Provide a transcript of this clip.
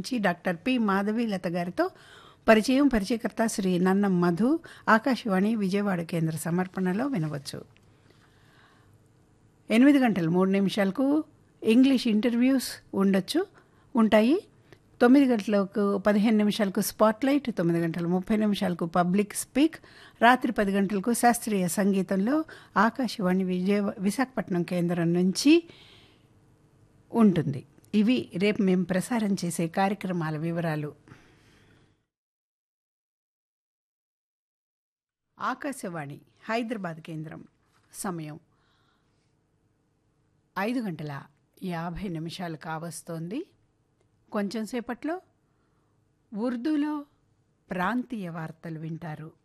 నుంచి doctor P Madhavilatha గారితో పరిచయం పరిచయకర్త శ్రీ నన్నం మధు ఆకాశవాణి విజయవాడ కేంద్ర సమర్పణలో వినవచ్చు ఎనిమిది గంటల మూడు నిమిషాలకు ఇంగ్లీష్ ఇంటర్వ్యూస్ ఉండొచ్చు ఉంటాయి తొమ్మిది గంటలకు పదిహేను నిమిషాలకు స్పాట్లైట్ తొమ్మిది గంటల ముప్పై నిమిషాలకు పబ్లిక్ స్పీక్ రాత్రి పది గంటలకు శాస్త్రీయ సంగీతంలో ఆకాశవాణి విజయ విశాఖపట్నం కేంద్రం నుంచి ఉంటుంది ఇవి రేపు మేము ప్రసారం చేసే కార్యక్రమాల వివరాలు ఆకాశవాణి హైదరాబాద్ కేంద్రం సమయం ఐదు గంటల యాభై నిమిషాలు కావస్తోంది కొంచెం సేపట్లో ఉర్దూలో ప్రాంతీయ వార్తలు వింటారు